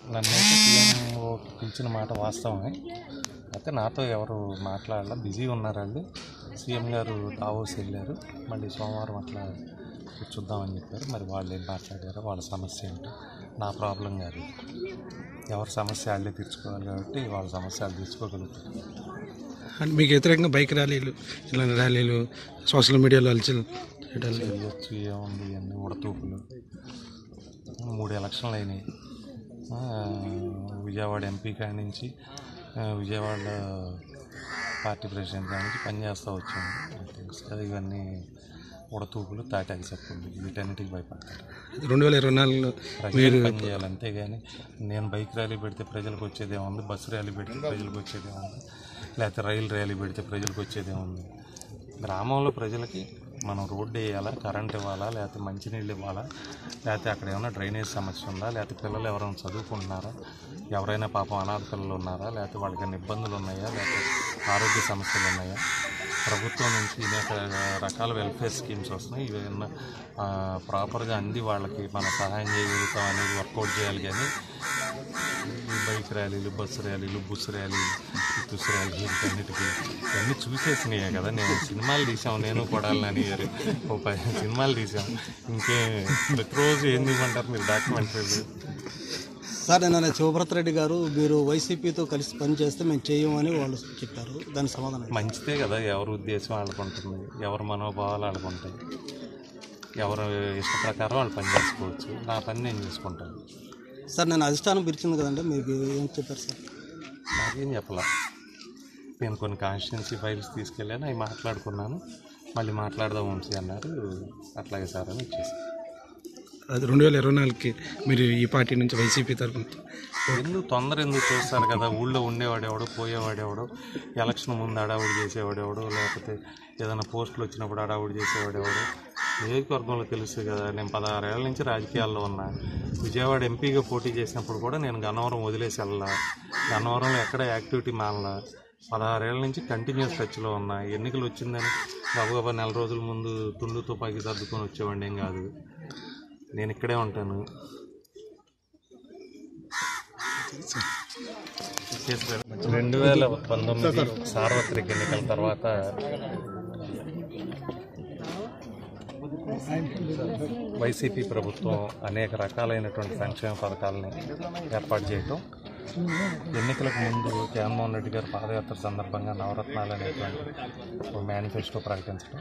నన్నైతే సీఎంఓ పిలిచిన మాట వాస్తవమే అయితే నాతో ఎవరు మాట్లాడాల బిజీ ఉన్నారు వాళ్ళు సీఎం గారు దావోస్ వెళ్ళారు మళ్ళీ సోమవారం అట్లా చూద్దామని చెప్పారు మరి వాళ్ళు ఏం మాట్లాడారో వాళ్ళ సమస్య ఏంటో నా ప్రాబ్లం కాదు ఎవరి సమస్య వాళ్ళే తీర్చుకోవాలి కాబట్టి వాళ్ళ సమస్య వాళ్ళు తీర్చుకోగలుగుతారు అంటే మీకు వ్యతిరేకంగా బైక్ ర్యాలీలు ఇలాంటి ర్యాలీలు సోషల్ మీడియాలో అలచల్ చేయడాలు చేయొచ్చు ఏముంది ఇవన్నీ ఉడతూపులు మూడు ఎలక్షన్లు అయినాయి ఆ, విజయవాడ ఎంపీ కాడి నుంచి ఆ, విజయవాడ పార్టీ ప్రెసిడెంట్ కాడి నుంచి పనిచేస్తూ వచ్చాము నాకు తెలుసు కదా ఇవన్నీ ఉడతూపులు తాటాకి చెప్పులు వీటన్నిటికి భయపడతారు రెండు వేల ఇరవై నాలుగులో ప్రజలు పని చేయాలి అంతేగాని నేను బైక్ ర్యాలీ పెడితే ప్రజలకు వచ్చేదేముంది బస్సు ర్యాలీ పెడితే ప్రజలకు వచ్చేదేముంది లేకపోతే రైలు ర్యాలీ పెడితే ప్రజలకు వచ్చేదేముంది గ్రామంలో ప్రజలకి మనం రోడ్డు వేయాలా కరెంట్ ఇవ్వాలా లేకపోతే మంచినీళ్ళు ఇవ్వాలా లేకపోతే అక్కడ ఏమైనా డ్రైనేజ్ సమస్య ఉందా లేకపోతే పిల్లలు ఎవరైనా చదువుకుంటున్నారా ఎవరైనా పాపం అనాథ పిల్లలు ఉన్నారా లేకపోతే వాళ్ళకి ఏమైనా ఇబ్బందులు ఉన్నాయా లేకపోతే ఆరోగ్య సమస్యలు ఉన్నాయా ప్రభుత్వం నుంచి అనేక రకాల వెల్ఫేర్ స్కీమ్స్ వస్తున్నాయి ఇవన్నీ ప్రాపర్గా అంది వాళ్ళకి మనం సహాయం చేయగలుగుతాం అనేది వర్కౌట్ చేయాలి కానీ ఈ బైక్ ర్యాలీలు బస్సు ర్యాలీలు బుస్ ర్యాలీలు తుస్ ర్యాలీలు వీటన్నిటికీ ఇవన్నీ చూసేసినాయే కదా నేను సినిమాలు తీసాం నేను కొడాలని గారు ఓ పది సినిమాలు తీసాం ఇంకే ప్రతిరోజు ఏం తీయమంటారు మీరు డాక్యుమెంటరీలు సార్ నిన్న శివభరత్ రెడ్డి గారు మీరు వైసీపీతో కలిసి పనిచేస్తే మేము చేయమని వాళ్ళు చెప్పారు దాని సమాధానం మంచిదే కదా ఎవరి ఉద్దేశం వాళ్ళకు ఉంటుంది ఎవరి మనోభావాలు వాళ్ళకు ఉంటాయి ఎవరు ఇష్ట ప్రకారం వాళ్ళు పని చేసుకోవచ్చు నా పని నేను చేసుకుంటాను సార్ నేను అధిష్టానం పిలిచింది కదండి మీకు ఏం చెప్పారు సార్ నాకేం చెప్పలా నేను కొన్ని కాన్స్టిట్యున్సీ ఫైల్స్ తీసుకెళ్ళాను అవి మాట్లాడుకున్నాను మళ్ళీ మాట్లాడదాం వంశీ అన్నారు అట్లాగే సార్ అని వచ్చేసి అది రెండు వేల ఇరవై నాలుగుకి మీరు ఈ పార్టీ నుంచి వైసీపీ తరఫున ఎందుకు తొందర ఎందుకు చూస్తారు కదా ఊళ్ళో ఉండేవాడెవడో పోయేవాడెవడో ఎలక్షన్ ముందు అడావుడి చేసేవాడెవడో లేకపోతే ఏదైనా పోస్టులు వచ్చినప్పుడు అడావుడి చేసేవాడెవడో నియోజకవర్గంలో తెలుసు కదా నేను పదహారేళ్ళ నుంచి రాజకీయాల్లో ఉన్నా విజయవాడ ఎంపీగా పోటీ చేసినప్పుడు కూడా నేను గన్నవరం వదిలేసి వెళ్ళా గన్నవరంలో ఎక్కడ యాక్టివిటీ మానలా పదహారేళ్ళ నుంచి కంటిన్యూస్ టచ్లో ఉన్నా ఎన్నికలు వచ్చిందని గబగబా నెల రోజుల ముందు తుండు తుపాకీ సర్దుకొని వచ్చేవాడిని ఏం కాదు నేను ఇక్కడే ఉంటాను రెండు వేల పంతొమ్మిది సార్వత్రిక ఎన్నికల తర్వాత వైసీపీ ప్రభుత్వం అనేక రకాలైనటువంటి సంక్షేమ పథకాలని ఏర్పాటు చేయటం ఎన్నికలకు ముందు జగన్మోహన్ రెడ్డి గారు పాదయాత్ర సందర్భంగా నవరత్నాలు అనేటువంటి ఒక మేనిఫెస్టో ప్రకటించడం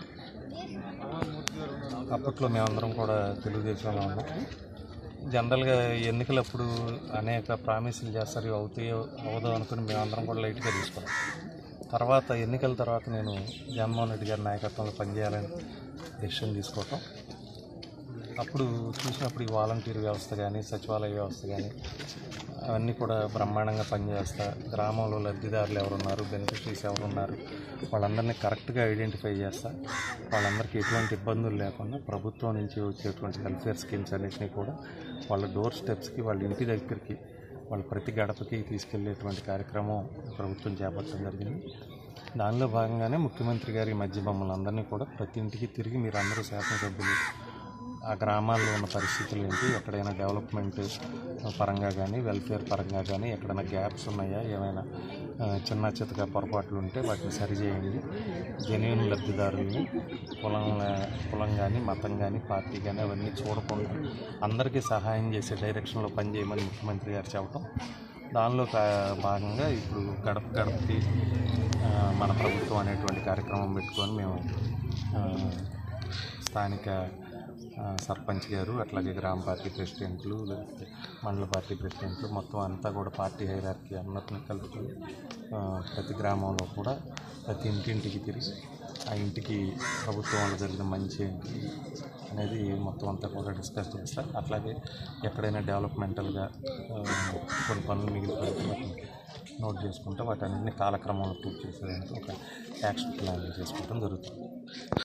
అప్పట్లో మేమందరం కూడా తెలుగుదేశంలో ఉన్నాం జనరల్గా ఎన్నికలప్పుడు అనేక ప్రామిసులు చేస్తారు ఇవి అవుతాయో అవదో అనుకుని మేమందరం కూడా లైట్గా తీసుకున్నాం తర్వాత ఎన్నికల తర్వాత నేను జగన్మోహన్ రెడ్డి గారి నాయకత్వంలో పనిచేయాలని డెసిషన్ తీసుకోవటం అప్పుడు చూసినప్పుడు ఈ వాలంటీర్ వ్యవస్థ కానీ సచివాలయ వ్యవస్థ కానీ అవన్నీ కూడా బ్రహ్మాండంగా పనిచేస్తా గ్రామంలో లబ్ధిదారులు ఎవరున్నారు బెనిఫిషరీస్ ఎవరున్నారు వాళ్ళందరినీ కరెక్ట్గా ఐడెంటిఫై చేస్తా వాళ్ళందరికీ ఎటువంటి ఇబ్బందులు లేకుండా ప్రభుత్వం నుంచి వచ్చేటువంటి వెల్ఫేర్ స్కీమ్స్ అన్నింటినీ కూడా వాళ్ళ డోర్ స్టెప్స్కి వాళ్ళ ఇంటి దగ్గరికి వాళ్ళ ప్రతి గడపకి తీసుకెళ్లేటువంటి కార్యక్రమం ప్రభుత్వం చేపట్టడం జరిగింది దానిలో భాగంగానే ముఖ్యమంత్రి గారి ఈ మధ్య మమ్మల్ని అందరినీ కూడా ప్రతి ఇంటికి తిరిగి మీరు అందరూ శాసనసభ్యులు ఆ గ్రామాల్లో ఉన్న పరిస్థితులు ఏంటి ఎక్కడైనా డెవలప్మెంట్ పరంగా కానీ వెల్ఫేర్ పరంగా కానీ ఎక్కడైనా గ్యాప్స్ ఉన్నాయా ఏమైనా ఆ, చిన్న చితక పొరపాట్లు ఉంటే వాటిని సరిచేయండి జెన్యున్ లబ్ధిదారుల్ని కులం కులం కానీ మతం కానీ పార్టీ కానీ అవన్నీ చూడకుండా అందరికీ సహాయం చేసే డైరెక్షన్లో పనిచేయమని ముఖ్యమంత్రి గారు చెప్పడం దానిలో కా- భాగంగా ఇప్పుడు గడప గడపకి ఆ, మన ప్రభుత్వం అనేటువంటి కార్యక్రమం పెట్టుకొని మేము ఆ, స్థానిక ఆ, సర్పంచ్ గారు అట్లాగే గ్రామ పార్టీ ప్రెసిడెంట్లు లేకపోతే మండల పార్టీ ప్రెసిడెంట్లు మొత్తం అంతా కూడా పార్టీ హైరార్కీ అందరిని కలుపుకొని ఆ, ప్రతి గ్రామంలో కూడా ప్రతి ఇంటింటికి తిరిగి ఆ ఇంటికి ప్రభుత్వం వల్ల జరిగిన మంచి ఏంటి అనేది మొత్తం అంతా కూడా డిస్కస్ చేస్తారు అట్లాగే ఎక్కడైనా డెవలప్మెంటల్గా ఆ, కొన్ని పనులు మిగిలిపోతే వాటిని నోట్ చేసుకుంటే వాటన్నింటినీ కాలక్రమంలో పూర్తి చేసేదానికి ఒక యాక్షన్ ప్లాన్ చేసుకోవడం జరుగుతుంది